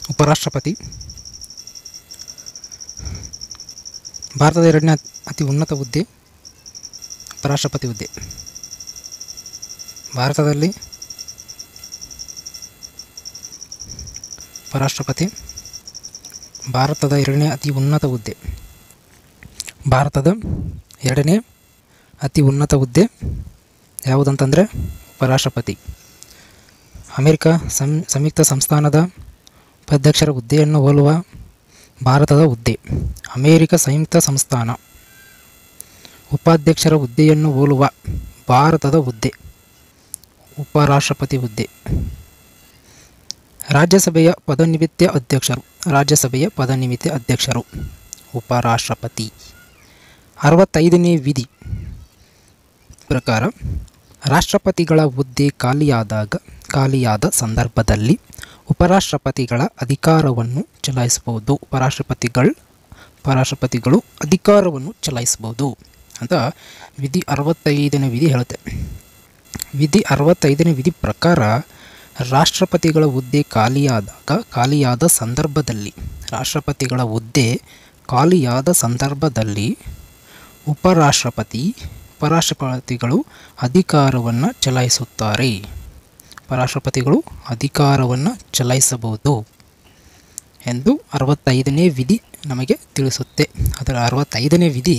ಉಪರಾಷ್ಟ್ರಪತಿ ಭಾರತದ ಎರಡನೇ ಅತ್- ಅತಿ ಉನ್ನತ ಹುದ್ದೆ ಉಪರಾಷ್ಟ್ರಪತಿ ಹುದ್ದೆ ಭಾರತದಲ್ಲಿ ಉಪರಾಷ್ಟ್ರಪತಿ ಭಾರತದ ಎರಡನೇ ಅತಿ ಉನ್ನತ ಹುದ್ದೆ ಭಾರತದ ಎರಡನೇ ಅತಿ ಉನ್ನತ ಹುದ್ದೆ ಯಾವುದಂತಂದರೆ ಉಪರಾಷ್ಟ್ರಪತಿ ಅಮೆರಿಕ ಸಂ ಸಂಯುಕ್ತ ಸಂಸ್ಥಾನದ ಉಪಾಧ್ಯಕ್ಷರ ಹುದ್ದೆಯನ್ನು ಹೋಲುವ ಭಾರತದ ಹುದ್ದೆ ಅಮೆರಿಕ ಸಂಯುಕ್ತ ಸಂಸ್ಥಾನ ಉಪಾಧ್ಯಕ್ಷರ ಹುದ್ದೆಯನ್ನು ಹೋಲುವ ಭಾರತದ ಹುದ್ದೆ ಉಪರಾಷ್ಟ್ರಪತಿ ಹುದ್ದೆ ರಾಜ್ಯಸಭೆಯ ಪದನಿಮಿತ್ತ ಅಧ್ಯಕ್ಷರು ರಾಜ್ಯಸಭೆಯ ಪದನಿಮಿತ್ತ ಅಧ್ಯಕ್ಷರು ಉಪರಾಷ್ಟ್ರಪತಿ ಅರವತ್ತೈದನೇ ವಿಧಿ ಪ್ರಕಾರ ರಾಷ್ಟ್ರಪತಿಗಳ ಹುದ್ದೆ ಖಾಲಿಯಾದಾಗ ಖಾಲಿಯಾದ ಸಂದರ್ಭದಲ್ಲಿ ಉಪರಾಷ್ಟ್ರಪತಿಗಳ ಅಧಿಕಾರವನ್ನು ಚಲಾಯಿಸಬಹುದು ಉಪರಾಷ್ಟ್ರಪತಿಗಳು ಉಪರಾಷ್ಟ್ರಪತಿಗಳು ಅಧಿಕಾರವನ್ನು ಚಲಾಯಿಸಬಹುದು ಅಂತ ವಿಧಿ ಅರವತ್ತೈದನೇ ವಿಧಿ ಹೇಳುತ್ತೆ ವಿಧಿ ಅರವತ್ತೈದನೇ ವಿಧಿ ಪ್ರಕಾರ ರಾಷ್ಟ್ರಪತಿಗಳ ಹುದ್ದೆ ಖಾಲಿಯಾದಾಗ ಖಾಲಿಯಾದ ಸಂದರ್ಭದಲ್ಲಿ ರಾಷ್ಟ್ರಪತಿಗಳ ಹುದ್ದೆ ಖಾಲಿಯಾದ ಸಂದರ್ಭದಲ್ಲಿ ಉಪರಾಷ್ಟ್ರಪತಿ ಉಪರಾಷ್ಟ್ರಪತಿಗಳು ಅಧಿಕಾರವನ್ನು ಚಲಾಯಿಸುತ್ತಾರೆ ಉಪರಾಷ್ಟ್ರಪತಿಗಳು ಅಧಿಕಾರವನ್ನು ಚಲಾಯಿಸಬಹುದು ಎಂದು ಅರವತ್ತೈದನೇ ವಿಧಿ ನಮಗೆ ತಿಳಿಸುತ್ತೆ ಅದರ ಅರವತ್ತೈದನೇ ವಿಧಿ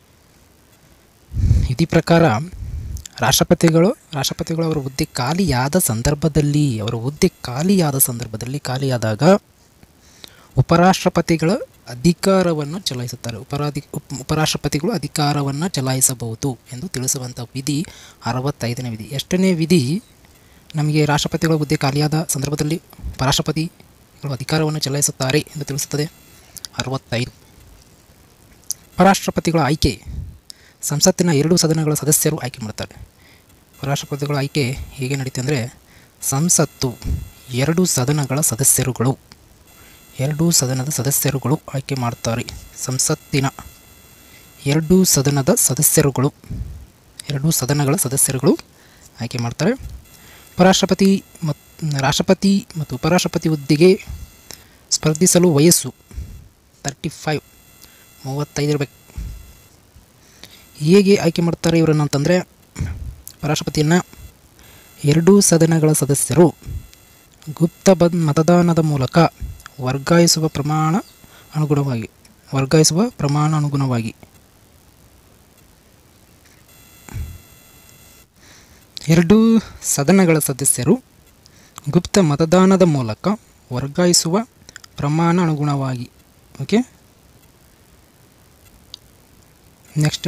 ವಿಧಿ ಪ್ರಕಾರ ರಾಷ್ಟ್ರಪತಿಗಳು ರಾಷ್ಟ್ರಪತಿಗಳು ಅವರ ಹುದ್ದೆ ಖಾಲಿಯಾದ ಸಂದರ್ಭದಲ್ಲಿ ಅವರ ಹುದ್ದೆ ಖಾಲಿಯಾದ ಸಂದರ್ಭದಲ್ಲಿ ಖಾಲಿಯಾದಾಗ ಉಪರಾಷ್ಟ್ರಪತಿಗಳ ಅಧಿಕಾರವನ್ನು ಚಲಾಯಿಸುತ್ತಾರೆ ಉಪರಾಧಿ ಉಪ ಉಪರಾಷ್ಟ್ರಪತಿಗಳು ಅಧಿಕಾರವನ್ನು ಚಲಾಯಿಸಬಹುದು ಎಂದು ತಿಳಿಸುವಂಥ ವಿಧಿ ಅರವತ್ತೈದನೇ ವಿಧಿ ಎಷ್ಟನೇ ವಿಧಿ ನಮಗೆ ರಾಷ್ಟ್ರಪತಿಗಳ ಹುದ್ದೆ ಖಾಲಿಯಾದ ಸಂದರ್ಭದಲ್ಲಿ ಉಪರಾಷ್ಟ್ರಪತಿಗಳು ಅಧಿಕಾರವನ್ನು ಚಲಾಯಿಸುತ್ತಾರೆ ಎಂದು ತಿಳಿಸುತ್ತದೆ ಅರವತ್ತೈದು ಉಪರಾಷ್ಟ್ರಪತಿಗಳ ಆಯ್ಕೆ ಸಂಸತ್ತಿನ ಎರಡು ಸದನಗಳ ಸದಸ್ಯರು ಆಯ್ಕೆ ಮಾಡ್ತಾರೆ ಉಪರಾಷ್ಟ್ರಪತಿಗಳ ಆಯ್ಕೆ ಹೇಗೆ ನಡೀತೆ ಅಂದರೆ ಸಂಸತ್ತು ಎರಡು ಸದನಗಳ ಸದಸ್ಯರುಗಳು ಎರಡು ಸದನದ ಸದಸ್ಯರುಗಳು ಆಯ್ಕೆ ಮಾಡ್ತಾರೆ ಸಂಸತ್ತಿನ ಎರಡು ಸದನದ ಸದಸ್ಯರುಗಳು ಎರಡು ಸದನಗಳ ಸದಸ್ಯರುಗಳು ಆಯ್ಕೆ ಮಾಡ್ತಾರೆ ಉಪರಾಷ್ಟ್ರಪತಿ ಮತ್ತು ರಾಷ್ಟ್ರಪತಿ ಮತ್ತು ಉಪರಾಷ್ಟ್ರಪತಿ ಹುದ್ದೆಗೆ ಸ್ಪರ್ಧಿಸಲು ವಯಸ್ಸು ತರ್ಟಿ ಫೈವ್ ಮೂವತ್ತೈದು ಇರಬೇಕು ಹೇಗೆ ಆಯ್ಕೆ ಮಾಡ್ತಾರೆ ಇವರನ್ನು ಅಂತಂದರೆ ಉಪರಾಷ್ಟ್ರಪತಿಯನ್ನು ಎರಡೂ ಸದನಗಳ ಸದಸ್ಯರು ಗುಪ್ತ ಬದ್ ಮತದಾನದ ಮೂಲಕ ವರ್ಗಾಯಿಸುವ ಪ್ರಮಾಣ ಅನುಗುಣವಾಗಿ ವರ್ಗಾಯಿಸುವ ಪ್ರಮಾಣ ಅನುಗುಣವಾಗಿ ಎರಡೂ ಸದನಗಳ ಸದಸ್ಯರು ಗುಪ್ತ ಮತದಾನದ ಮೂಲಕ ವರ್ಗಾಯಿಸುವ ಪ್ರಮಾಣ ಅನುಗುಣವಾಗಿ ಓಕೆ ನೆಕ್ಸ್ಟ್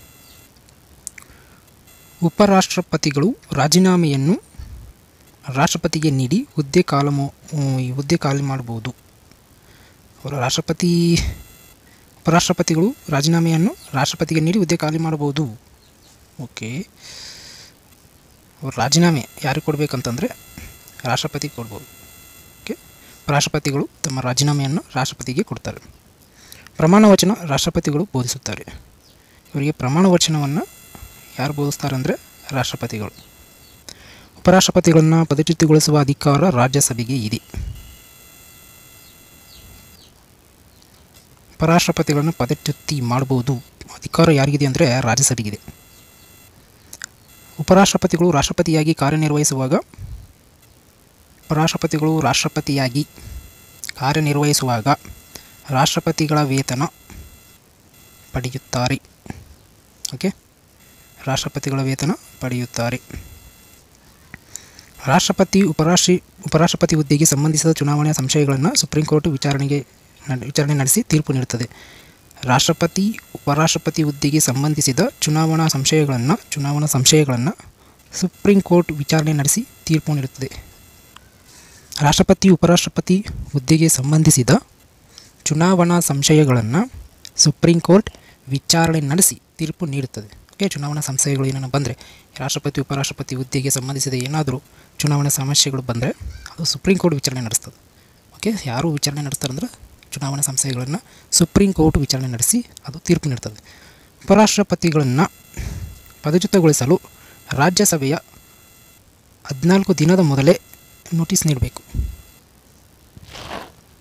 ಉಪರಾಷ್ಟ್ರಪತಿಗಳು ರಾಜೀನಾಮೆಯನ್ನು ರಾಷ್ಟ್ರಪತಿಗೆ ನೀಡಿ ಹುದ್ದೆ ಕಾಲಮು ಈ ಹುದ್ದೆ ಖಾಲಿ ಮಾಡಬಹುದು ಅವರ ರಾಷ್ಟ್ರಪತಿ ಉಪರಾಷ್ಟ್ರಪತಿಗಳು ರಾಜೀನಾಮೆಯನ್ನು ರಾಷ್ಟ್ರಪತಿಗೆ ನೀಡಿ ಹುದ್ದೆ ಖಾಲಿ ಮಾಡಬಹುದು ಓಕೆ ಅವ್ರು ರಾಜೀನಾಮೆ ಯಾರಿಗೆ ಕೊಡಬೇಕಂತಂದರೆ ರಾಷ್ಟ್ರಪತಿಗೆ ಕೊಡ್ಬೋದು ಓಕೆ ರಾಷ್ಟ್ರಪತಿಗಳು ತಮ್ಮ ರಾಜೀನಾಮೆಯನ್ನು ರಾಷ್ಟ್ರಪತಿಗೆ ಕೊಡ್ತಾರೆ ಪ್ರಮಾಣ ವಚನ ರಾಷ್ಟ್ರಪತಿಗಳು ಬೋಧಿಸುತ್ತಾರೆ ಇವರಿಗೆ ಪ್ರಮಾಣ ವಚನವನ್ನು ಯಾರು ಬೋಧಿಸ್ತಾರೆ ಅಂದರೆ ರಾಷ್ಟ್ರಪತಿಗಳು ಉಪರಾಷ್ಟ್ರಪತಿಗಳನ್ನು ಪದಚ್ಯುತಿಗೊಳಿಸುವ ಅಧಿಕಾರ ರಾಜ್ಯಸಭೆಗೆ ಇದೆ ಉಪರಾಷ್ಟ್ರಪತಿಗಳನ್ನು ಪದಚ್ಯುತಿ ಮಾಡಬಹುದು ಅಧಿಕಾರ ಯಾರಿಗಿದೆ ಅಂದರೆ ರಾಜ್ಯಸಭೆಗಿದೆ ಉಪರಾಷ್ಟ್ರಪತಿಗಳು ರಾಷ್ಟ್ರಪತಿಯಾಗಿ ಕಾರ್ಯನಿರ್ವಹಿಸುವಾಗ ಉಪರಾಷ್ಟ್ರಪತಿಗಳು ರಾಷ್ಟ್ರಪತಿಯಾಗಿ ಕಾರ್ಯನಿರ್ವಹಿಸುವಾಗ ರಾಷ್ಟ್ರಪತಿಗಳ ವೇತನ ಪಡೆಯುತ್ತಾರೆ ಓಕೆ ರಾಷ್ಟ್ರಪತಿಗಳ ವೇತನ ಪಡೆಯುತ್ತಾರೆ ರಾಷ್ಟ್ರಪತಿ ಉಪರಾಷ್ಟ್ರಿ ಉಪರಾಷ್ಟ್ರಪತಿ ಹುದ್ದೆಗೆ ಸಂಬಂಧಿಸಿದ ಚುನಾವಣೆಯ ಸಂಶಯಗಳನ್ನು ಸುಪ್ರೀಂ ಕೋರ್ಟ್ ವಿಚಾರಣೆಗೆ ನಡೆ- ವಿಚಾರಣೆ ನಡೆಸಿ ತೀರ್ಪು ನೀಡುತ್ತದೆ ರಾಷ್ಟ್ರಪತಿ ಉಪರಾಷ್ಟ್ರಪತಿ ಹುದ್ದೆಗೆ ಸಂಬಂಧಿಸಿದ ಚುನಾವಣಾ ಸಂಶಯಗಳನ್ನು ಚುನಾವಣಾ ಸಂಶಯಗಳನ್ನು ಸುಪ್ರೀಂ ಕೋರ್ಟ್ ವಿಚಾರಣೆ ನಡೆಸಿ ತೀರ್ಪು ನೀಡುತ್ತದೆ ರಾಷ್ಟ್ರಪತಿ ಉಪರಾಷ್ಟ್ರಪತಿ ಹುದ್ದೆಗೆ ಸಂಬಂಧಿಸಿದ ಚುನಾವಣಾ ಸಂಶಯಗಳನ್ನು ಸುಪ್ರೀಂ ಕೋರ್ಟ್ ವಿಚಾರಣೆ ನಡೆಸಿ ತೀರ್ಪು ನೀಡುತ್ತದೆ ಓಕೆ ಚುನಾವಣಾ ಸಂಶಯಗಳು ಏನಾನ ಬಂದರೆ ರಾಷ್ಟ್ರಪತಿ ಉಪರಾಷ್ಟ್ರಪತಿ ಹುದ್ದೆಗೆ ಸಂಬಂಧಿಸಿದ ಏನಾದರೂ ಚುನಾವಣಾ ಸಮಸ್ಯೆಗಳು ಬಂದರೆ ಅದು ಸುಪ್ರೀಂ ಕೋರ್ಟ್ ವಿಚಾರಣೆ ನಡೆಸ್ತದೆ ಓಕೆ ಯಾರು ವಿಚಾರಣೆ ನಡೆಸ್ತಾರೆ ಅಂದ್ರೆ ಚುನಾವಣಾ ಸಂಶಯಗಳನ್ನು ಸುಪ್ರೀಂ ಕೋರ್ಟ್ ವಿಚಾರಣೆ ನಡೆಸಿ ಅದು ತೀರ್ಪು ನೀಡ್ತದೆ ಉಪರಾಷ್ಟ್ರಪತಿಗಳನ್ನು ಪದಚ್ಯುತಗೊಳಿಸಲು ರಾಜ್ಯಸಭೆಯ ಹದಿನಾಲ್ಕು ದಿನದ ಮೊದಲೇ ನೋಟಿಸ್ ನೀಡಬೇಕು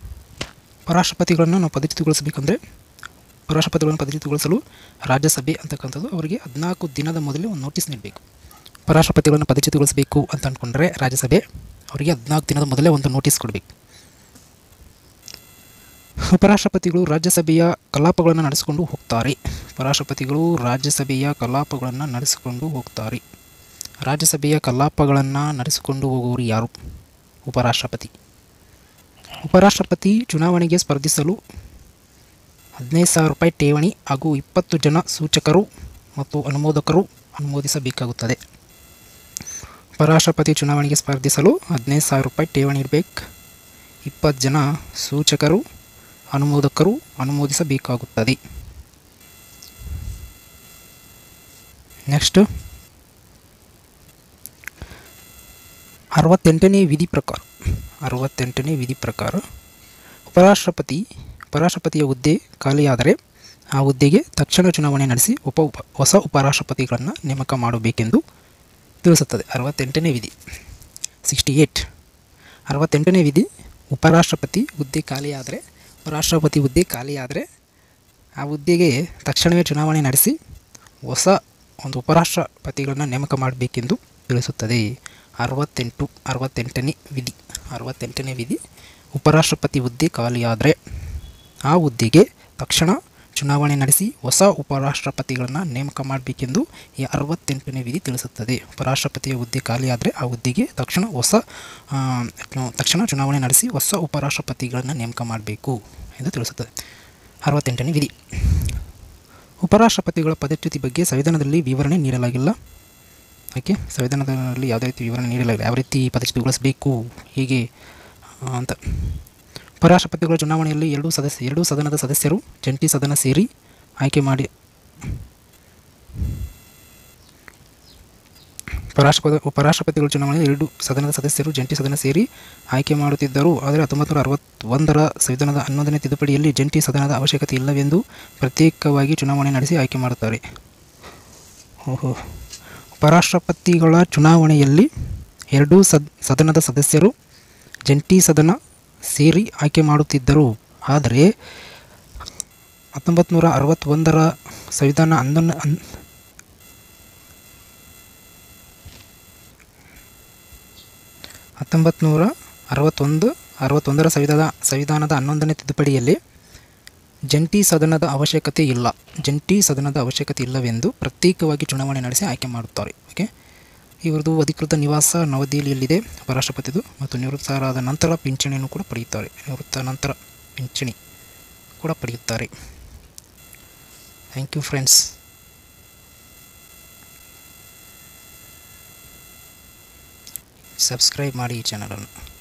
ಉಪರಾಷ್ಟ್ರಪತಿಗಳನ್ನು ನಾವು ಪದಚ್ಯುತಗೊಳಿಸಬೇಕಂದ್ರೆ ಉಪರಾಷ್ಟ್ರಪತಿಗಳನ್ನು ಪದಚ್ಯುತಗೊಳಿಸಲು ರಾಜ್ಯಸಭೆ ಅಂತಕ್ಕಂಥದ್ದು ಅವರಿಗೆ ಹದಿನಾಲ್ಕು ದಿನದ ಮೊದಲೇ ಒಂದು ನೋಟಿಸ್ ನೀಡಬೇಕು ಉಪರಾಷ್ಟ್ರಪತಿಗಳನ್ನು ಪದಚ್ಯುತಗೊಳಿಸಬೇಕು ಅಂತ ಅಂದ್ಕೊಂಡ್ರೆ ರಾಜ್ಯಸಭೆ ಅವರಿಗೆ ಹದಿನಾಲ್ಕು ದಿನದ ಮೊದಲೇ ಒಂದು ನೋಟಿಸ್ ಕೊಡಬೇಕು ಉಪರಾಷ್ಟ್ರಪತಿಗಳು ರಾಜ್ಯಸಭೆಯ ಕಲಾಪಗಳನ್ನು ನಡೆಸಿಕೊಂಡು ಹೋಗ್ತಾರೆ ಉಪರಾಷ್ಟ್ರಪತಿಗಳು ರಾಜ್ಯಸಭೆಯ ಕಲಾಪಗಳನ್ನು ನಡೆಸಿಕೊಂಡು ಹೋಗ್ತಾರೆ ರಾಜ್ಯಸಭೆಯ ಕಲಾಪಗಳನ್ನು ನಡೆಸಿಕೊಂಡು ಹೋಗುವವರು ಯಾರು ಉಪರಾಷ್ಟ್ರಪತಿ ಉಪರಾಷ್ಟ್ರಪತಿ ಚುನಾವಣೆಗೆ ಸ್ಪರ್ಧಿಸಲು ಹದಿನೈದು ಸಾವಿರ ರೂಪಾಯಿ ಠೇವಣಿ ಹಾಗೂ ಇಪ್ಪತ್ತು ಜನ ಸೂಚಕರು ಮತ್ತು ಅನುಮೋದಕರು ಅನುಮೋದಿಸಬೇಕಾಗುತ್ತದೆ ಉಪರಾಷ್ಟ್ರಪತಿ ಚುನಾವಣೆಗೆ ಸ್ಪರ್ಧಿಸಲು ಹದಿನೈದು ಸಾವಿರ ರೂಪಾಯಿ ಠೇವಣಿ ಇಡಬೇಕು ಇಪ್ಪತ್ತು ಜನ ಸೂಚಕರು ಅನುಮೋದಕರು ಅನುಮೋದಿಸಬೇಕಾಗುತ್ತದೆ ನೆಕ್ಸ್ಟ್ ಅರವತ್ತೆಂಟನೇ ವಿಧಿ ಪ್ರಕಾರ ಅರವತ್ತೆಂಟನೇ ವಿಧಿ ಪ್ರಕಾರ ಉಪರಾಷ್ಟ್ರಪತಿ ಉಪರಾಷ್ಟ್ರಪತಿಯ ಹುದ್ದೆ ಖಾಲಿಯಾದರೆ ಆ ಹುದ್ದೆಗೆ ತಕ್ಷಣ ಚುನಾವಣೆ ನಡೆಸಿ ಉಪ ಉಪ ಹೊಸ ಉಪರಾಷ್ಟ್ರಪತಿಗಳನ್ನು ನೇಮಕ ಮಾಡಬೇಕೆಂದು ತಿಳಿಸುತ್ತದೆ ಅರವತ್ತೆಂಟನೇ ವಿಧಿ ಸಿಕ್ಸ್ಟಿ ಏಯ್ಟ್ ಅರವತ್ತೆಂಟನೇ ವಿಧಿ ಉಪರಾಷ್ಟ್ರಪತಿ ಹುದ್ದೆ ಖಾಲಿಯಾದರೆ ಉಪರಾಷ್ಟ್ರಪತಿ ಹುದ್ದೆ ಖಾಲಿಯಾದರೆ ಆ ಹುದ್ದೆಗೆ ತಕ್ಷಣವೇ ಚುನಾವಣೆ ನಡೆಸಿ ಹೊಸ ಒಂದು ಉಪರಾಷ್ಟ್ರಪತಿಗಳನ್ನು ನೇಮಕ ಮಾಡಬೇಕೆಂದು ತಿಳಿಸುತ್ತದೆ ಅರವತ್ತೆಂಟು ಅರವತ್ತೆಂಟನೇ ವಿಧಿ ಅರವತ್ತೆಂಟನೇ ವಿಧಿ ಉಪರಾಷ್ಟ್ರಪತಿ ಹುದ್ದೆ ಖಾಲಿಯಾದರೆ ಆ ಹುದ್ದೆಗೆ ತಕ್ಷಣ ಚುನಾವಣೆ ನಡೆಸಿ ಹೊಸ ಉಪರಾಷ್ಟ್ರಪತಿಗಳನ್ನು ನೇಮಕ ಮಾಡಬೇಕೆಂದು ಈ ಅರವತ್ತೆಂಟನೇ ವಿಧಿ ತಿಳಿಸುತ್ತದೆ ಉಪರಾಷ್ಟ್ರಪತಿಯ ಹುದ್ದೆ ಖಾಲಿಯಾದರೆ ಆ ಹುದ್ದೆಗೆ ತಕ್ಷಣ ಹೊಸ ಆ, ತಕ್ಷಣ ಚುನಾವಣೆ ನಡೆಸಿ ಹೊಸ ಉಪರಾಷ್ಟ್ರಪತಿಗಳನ್ನು ನೇಮಕ ಮಾಡಬೇಕು ಎಂದು ತಿಳಿಸುತ್ತದೆ ಅರವತ್ತೆಂಟನೇ ವಿಧಿ ಉಪರಾಷ್ಟ್ರಪತಿಗಳ ಪದಚ್ಯುತಿ ಬಗ್ಗೆ ಸಂವಿಧಾನದಲ್ಲಿ ವಿವರಣೆ ನೀಡಲಾಗಿಲ್ಲ ಓಕೆ ಸಂವಿಧಾನದಲ್ಲಿ ಯಾವುದೇ ರೀತಿ ವಿವರಣೆ ನೀಡಲಾಗಿಲ್ಲ ಯಾವ ರೀತಿ ಪದಚ್ಯುತಿಗೊಳಿಸಬೇಕು ಹೀಗೆ ಆ, ಅಂತ ಉಪರಾಷ್ಟ್ರಪತಿಗಳ ಚುನಾವಣೆಯಲ್ಲಿ ಎರಡೂ ಸದಸ್ಯ ಎರಡೂ ಸದನದ ಸದಸ್ಯರು ಜಂಟಿ ಸದನ ಸೇರಿ ಆಯ್ಕೆ ಮಾಡಿ ಉಪರಾಷ್ಟ್ರಪತಿ ಉಪರಾಷ್ಟ್ರಪತಿಗಳ ಚುನಾವಣೆಯಲ್ಲಿ ಎರಡು ಸದನದ ಸದಸ್ಯರು ಜಂಟಿ ಸದನ ಸೇರಿ ಆಯ್ಕೆ ಮಾಡುತ್ತಿದ್ದರು ಆದರೆ ಹತ್ತೊಂಬತ್ತು ನೂರ ಅರವತ್ತೊಂದರ ಸಂವಿಧಾನದ ಹನ್ನೊಂದನೇ ತಿದ್ದುಪಡಿಯಲ್ಲಿ ಜಂಟಿ ಸದನದ ಅವಶ್ಯಕತೆ ಇಲ್ಲವೆಂದು ಪ್ರತ್ಯೇಕವಾಗಿ ಚುನಾವಣೆ ನಡೆಸಿ ಆಯ್ಕೆ ಮಾಡುತ್ತಾರೆ ಓಹೋ ಉಪರಾಷ್ಟ್ರಪತಿಗಳ ಚುನಾವಣೆಯಲ್ಲಿ ಎರಡೂ ಸದ್ ಸದನದ ಸದಸ್ಯರು ಜಂಟಿ ಸದನ ಸೇರಿ ಆಯ್ಕೆ ಮಾಡುತ್ತಿದ್ದರು ಆದರೆ ಹತ್ತೊಂಬತ್ತು ನೂರ ಅರವತ್ತೊಂದರ ಸಂವಿಧಾನ ಹನ್ನೊಂದು ಹನ್ ಹತ್ತೊಂಬತ್ತು ನೂರ ಅರವತ್ತೊಂದು ಅರವತ್ತೊಂದರ ಸಂವಿಧಾನ ಸಂವಿಧಾನದ ಹನ್ನೊಂದನೇ ತಿದ್ದುಪಡಿಯಲ್ಲಿ ಜಂಟಿ ಸದನದ ಅವಶ್ಯಕತೆ ಇಲ್ಲ ಜಂಟಿ ಸದನದ ಅವಶ್ಯಕತೆ ಇಲ್ಲವೆಂದು ಪ್ರತ್ಯೇಕವಾಗಿ ಚುನಾವಣೆ ನಡೆಸಿ ಆಯ್ಕೆ ಮಾಡುತ್ತಾರೆ ಓಕೆ ಇವರದು ಅಧಿಕೃತ ನಿವಾಸ ನವದೆಹಲಿಯಲ್ಲಿದೆ ಉಪರಾಷ್ಟ್ರಪತಿದು ಮತ್ತು ನಿವೃತ್ತರಾದ ನಂತರ ಪಿಂಚಣಿಯನ್ನು ಕೂಡ ಪಡೆಯುತ್ತಾರೆ ನಿವೃತ್ತ ನಂತರ ಪಿಂಚಣಿ ಕೂಡ ಪಡೆಯುತ್ತಾರೆ ಥ್ಯಾಂಕ್ ಯು ಫ್ರೆಂಡ್ಸ್ ಸಬ್ಸ್ಕ್ರೈಬ್ ಮಾಡಿ ಈ ಚಾನಲನ್ನು